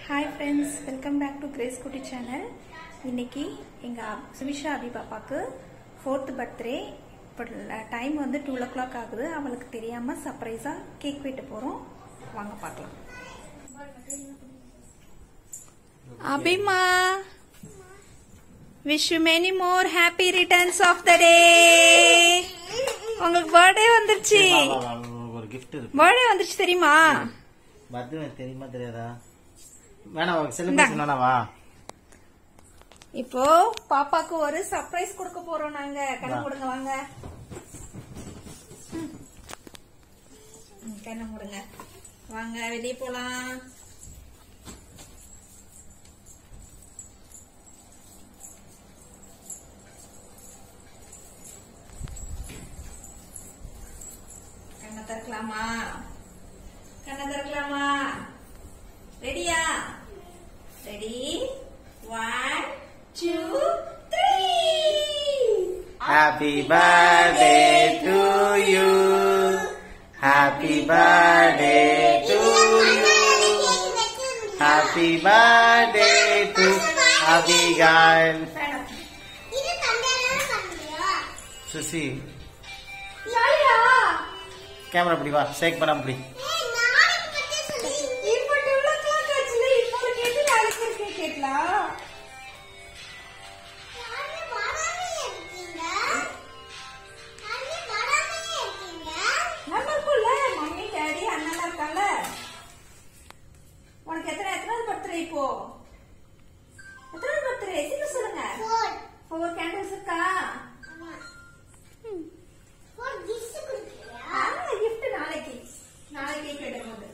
Hi friends welcome back to Grace Kutty channel இன்னைக்கு எங்கள் சுமிஷா அபி பாப்பாவுக்கு ஃபோர்த் பர்த்டே இப்போ டைம் வந்து டூ ஓ கிளாக் ஆகுது அவளுக்கு தெரியாமல் சர்ப்ரைஸாக கேக் வெட்ட போகிறோம் வாங்க பார்க்கலாம் அபிமா wish you many more happy returns of the day உங்களுக்கு பர்த்டே வந்துருச்சு வா, வா, வா, ஒரு gift இருக்கு பர்த்டே வந்துருச்சு தெரியுமா பர்த்டே தெரியுமா தெரியாதா வேணாம் செலிப்ரேஷன் வேணாவா இப்போ பாப்பாக்கு ஒரு சர்ப்ரைஸ் கொடுக்க போறோம் நாங்க கண்ணு கொடுங்க வாங்க ம். ம், கண்ணு கொடுங்க வாங்க வெளியே போலாம் கண்ணை திறக்கலாமா கண்ணை திறக்கலாமா ரெடியா ready one two three happy birthday to you happy birthday to you happy birthday to Abigail Susi யாரியா கேமரா பிடி வா ஷேக் பண்ண பிடி இப்போ டூ ஓ கிளாக் ஆச்சுல இப்போ கேட்டு நாளைக்கு இருக்கே கேட்கலாம் நல்லா இருக்கும்ல மம்மி டாடி அண்ணன் இருக்கால உனக்கு எத்தனை எத்தனை பர்த்டே இப்போ எத்தனை பர்த்டே சீக்கிரம் சொல்லுங்க ஃபோர் கேண்டில்ஸ் இருக்கா கிஃப்ட் நாளைக்கு நாளைக்கு கேக் வெட்டும் போது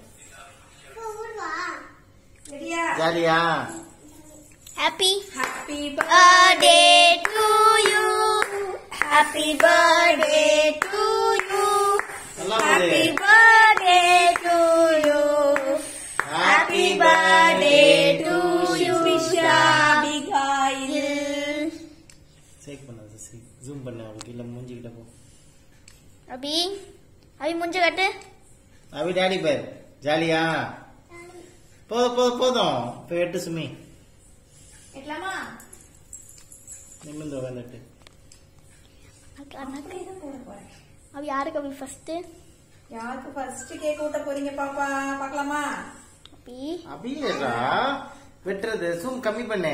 ரெடியா ஜாலியா Happy happy birthday to you. Happy birthday to you. நல்லா Happy போகுது birthday to you. Happy birthday to you, Abigail. Shake பண்ண சுசி ஜூம் பண்ண அவளுக்கு இல்ல மூஞ்சிக்கிட்ட போ அபி அபி முஞ்ச கட்டு அபி டாடி பேர் ஜாலியா போதும் போதும் போதும் இப்போ எட்டு சுமி எட்லாமா நிமிந்து வந்துட்டு அப்படியே தான் போட போறேன் அபி யாருக்கு அபி ஃபர்ஸ்ட் யாருக்கு ஃபர்ஸ்ட் கேக் ஊட்ட போறீங்க பாப்பா பார்க்கலாமா அபி அபியேடா வெட்டுறது சூம் கம்மி பண்ணு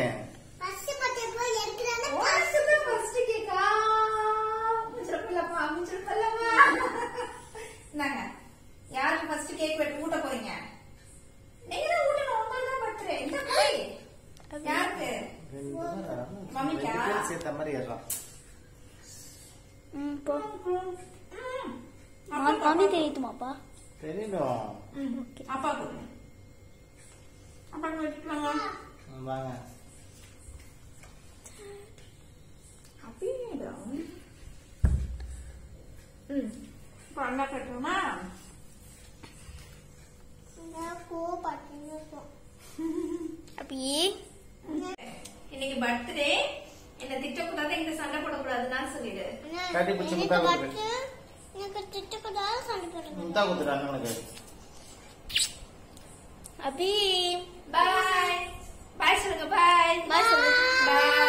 உனக்கு ஃபர்ஸ்ட் கேக்கா மிச்சிருப்பலப்பா மிச்சிருப்பலப்பா இந்தாங்க யாருக்கு ஃபர்ஸ்ட் கேக் வெட்டு ஊட்ட போறீங்க நீங்க தான் ஊட்டணும் உங்களுக்கு தான் பர்த்டே இந்த போய் யாருக்கு ரெண்டு பேரும் வராம மம்மிக்கா? ரெண்டு பேரும் சேர்த்த மாதிரி ஏறான் ம் போ ம். மம்மி தெரியுதுமாப்பா தெரியணும் ம். அப்பா கொடுங்க அப்பா வச்சுக்கலாமா ம், வாங்க அப்படியே ம் இப்போ அண்ணா கட்டுமா அபி இன்னைக்கு பர்த்டே என்ன திட்டக்கூடாது எங்க சண்டை போடக்கூடாதுன்னு சொல்லிடு கட்டி பிடிச்சி முத்தா கொடுத்துரு எனக்கு திட்டக்கூடாது சண்டை போடுங்க முத்தா கொடுத்துரு அண்ணனுக்கு அபி பாய் பாய் சொல்லுங்க பாய் Bye சொல்லுங்க. பாய்